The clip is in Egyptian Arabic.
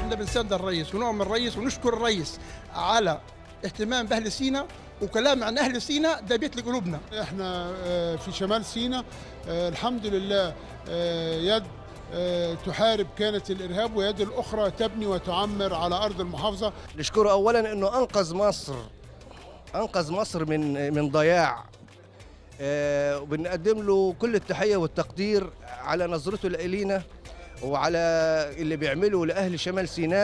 احنا بنساند الرئيس ونؤمن الرئيس ونشكر الرئيس على اهتمام باهل سينا وكلام عن اهل سينا ده بيت لقلوبنا احنا آه، في شمال سينا آه، الحمد لله آه، يد آه، تحارب كانت الارهاب ويد الاخرى تبني وتعمر على ارض المحافظه نشكره اولا انه انقذ مصر انقذ مصر من من ضياع آه، وبنقدم له كل التحيه والتقدير على نظرته لنا وعلى اللي بيعمله لاهل شمال سيناء